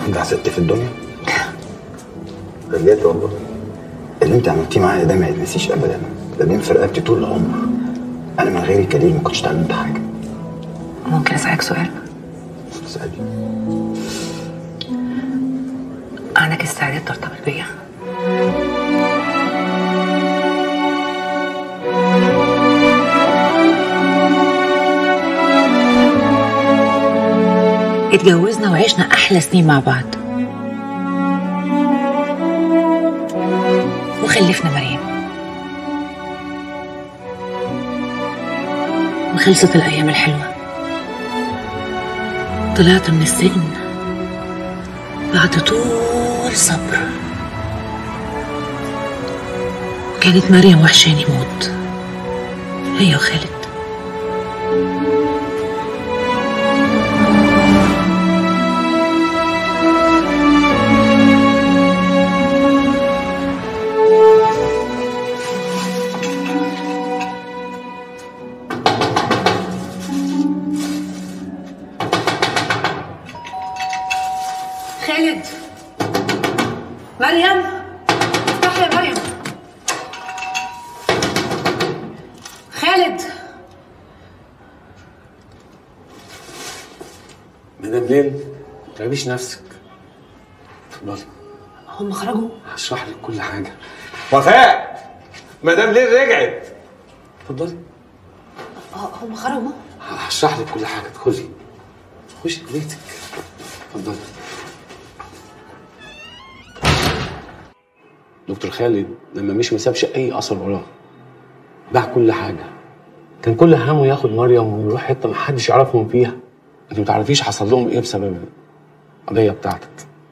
انجع ست في الدنيا بجد والله اللي انت عملتيه معايا ده ما يتنسيش ابدا ده بينفع رقبتي طول العمر انا من غيرك كليل ما كنتش اتعلمت حاجه ممكن اسالك سؤال اسالي عندك استعداد ترتبط بيا اتجوزنا وعشنا احلى سنين مع بعض وخلفنا مريم وخلصت الايام الحلوه طلعت من السجن بعد طول صبر كانت مريم وحشاني موت هي وخالد خالد مريم افتحي يا مريم خالد مدام ليل ما تعبيش نفسك اتفضلي هم خرجوا هشرح لك كل حاجه وفاء مدام ليل رجعت اتفضلي هم خرجوا هشرح لك كل حاجه ادخلي خشي بيتك اتفضلي دكتور خالد لما مشي ما سابش اي اثر وراه باع كل حاجه كان كل همه ياخد مريم ويروح حته ما حدش يعرفهم فيها انت ما تعرفيش حصل لهم ايه بسبب القضيه بتاعتك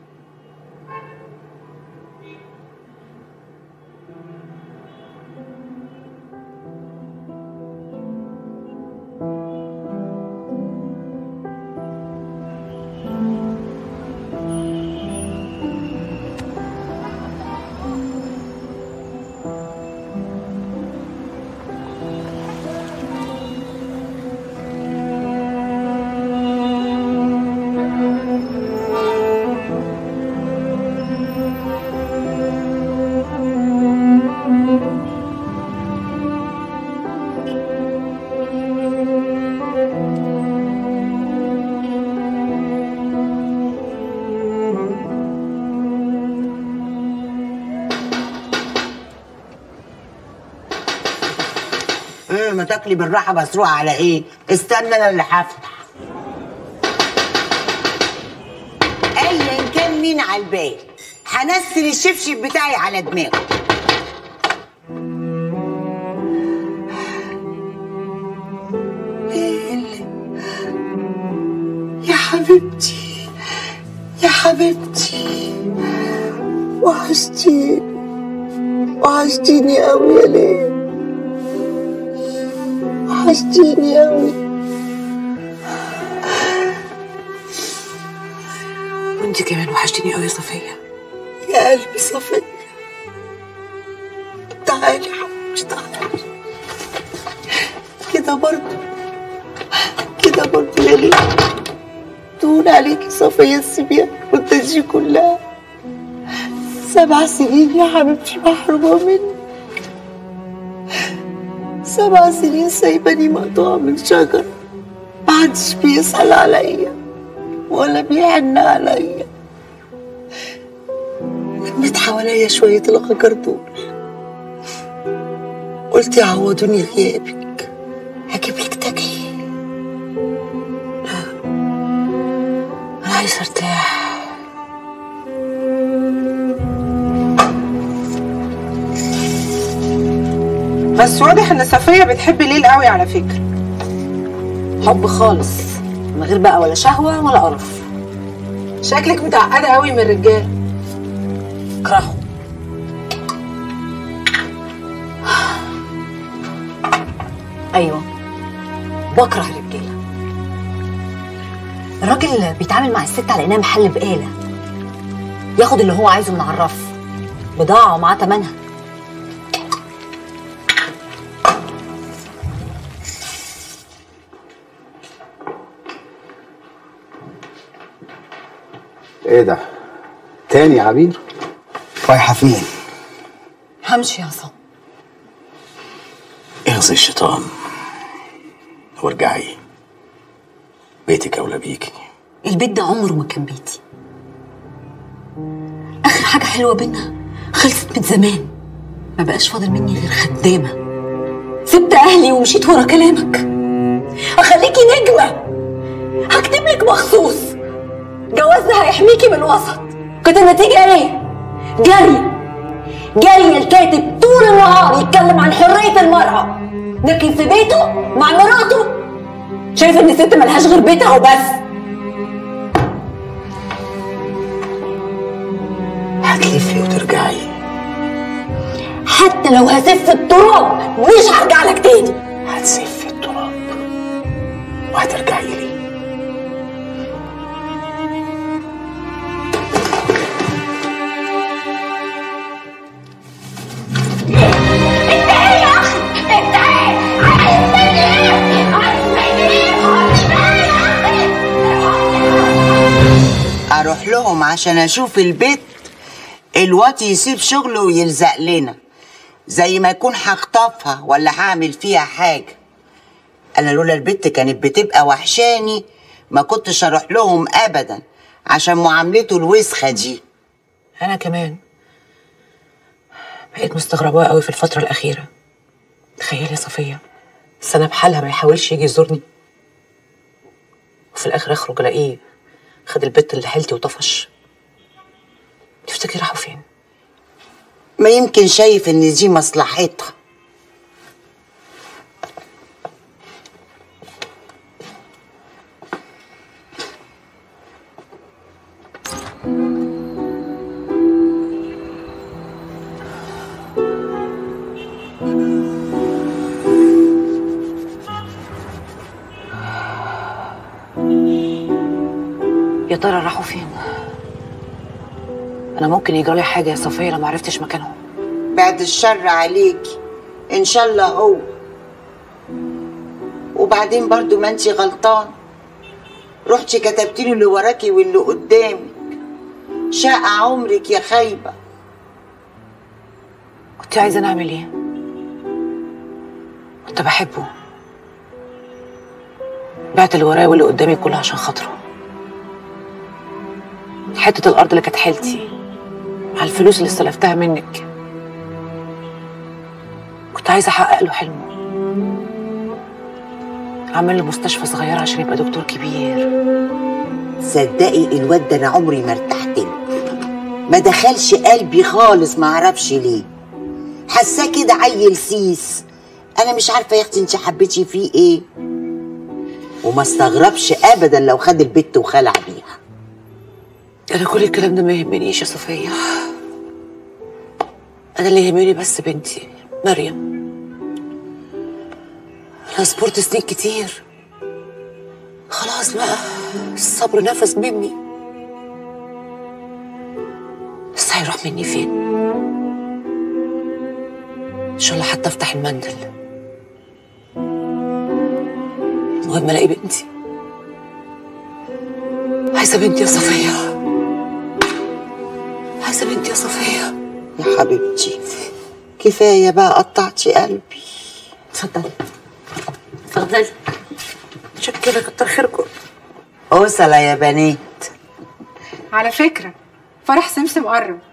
ايه ما تاكلي بالراحه مسروقه على ايه استنى انا اللي هفتح ايا كان مين على البال هنزل الشبشب بتاعي على دماغه يا حبيبتي يا حبيبتي وحشتيني وحشتيني قوي يا ليل وحشتيني قوي وانت كمان وحشتيني قوي يا صفيه يا قلبي صفية تعالي حبيبتي تعالي كده برضه كده برضه يا ليل تهون عليكي صفية السبيان والتجي كلها سبع سنين يا حبيبتي محرومة مني سبع سنين سايباني مقطوعة من شجرة محدش بيسأل عليا ولا بيحن عليا لميت حواليا شوية الغجر دول قلت يعوضوني غيابك هجيب لك تاكلي انا عايزه ارتاح بس واضح ان صفيه بتحب ليل قوي على فكره حب خالص من غير بقى ولا شهوه ولا قرف شكلك متعقده قوي من الرجال اكرهه ايوه بكره الرجاله الراجل بيتعامل مع الست على انها محل بقاله ياخد اللي هو عايزه من على الرف بضاعه ومعاه تمنها ايه ده تاني يا عبير رايحه فين همشي يا صم اغزي الشيطان وارجعي بيتك اولى بيكي البيت ده عمره ما كان بيتي اخر حاجه حلوه بينا خلصت من زمان ما بقاش فاضل مني غير خدامه سبت اهلي ومشيت ورا كلامك اخليكي نجمه هكتب لك مخصوص جوازنا هيحميكي من الوسط كانت النتيجه ايه جري جري الكاتب طول النهار يتكلم عن حريه المراه لكن في بيته مع مراته شايف ان الست ملهاش غير بيتها وبس هتلفي وترجعي حتى لو هسف التراب مش هرجع لك تاني هتسفي التراب وهترجعي لي اروح لهم عشان اشوف البيت الواد يسيب شغله ويلزق لنا زي ما يكون هخطفها ولا هعمل فيها حاجه انا لولا البت كانت بتبقى وحشاني ما كنتش اروح لهم ابدا عشان معاملته الوسخه دي انا كمان بقيت مستغربة قوي في الفترة الأخيرة تخيلي يا صفية سنة بحالها ما يحاولش يجي يزورني وفي الآخر أخرج ألاقيه خد البت اللي حيلتي وطفش تفتكري راحوا فين؟ ما يمكن شايف ان دي مصلحتها يا ترى راحوا فين؟ أنا ممكن يجرالي حاجة يا صفية لو معرفتش مكانهم بعد الشر عليكي ان شاء الله هو وبعدين برضو ما انتي غلطان رحتي كتبتي له اللي وراكي واللي قدامك شاء عمرك يا خايبه كنت عايزة نعمل إيه؟ كنت بحبه بعت اللي ورايا واللي قدامي كله عشان خاطره حتة الأرض اللي كانت حيلتي مع الفلوس اللي استلفتها منك كنت عايزة أحقق له حلمه أعمل له مستشفى صغيرة عشان يبقى دكتور كبير صدقي الواد ده انا عمري ما ارتحت له ما دخلش قلبي خالص ما اعرفش ليه حاساه كده عيل سيس انا مش عارفه يا اختي انت حبيتي فيه ايه وما استغربش ابدا لو خد البت وخلع بيها أنا كل الكلام ده ما يهمنيش يا صفية أنا اللي يهمني بس بنتي مريم أنا صبرت سنين كتير خلاص بقى الصبر نفس مني بس هيروح مني فين إن شاء الله حتى أفتح المندل المهم ألاقي بنتي عايزة بنتي يا صفية عايزة بنتي يا صفية يا حبيبتي كفايه بقى قطعتي قلبي اتفضلي اتفضلي شكرا كتر خيركم اوصل يا بنات على فكرة فرح سمسم قرب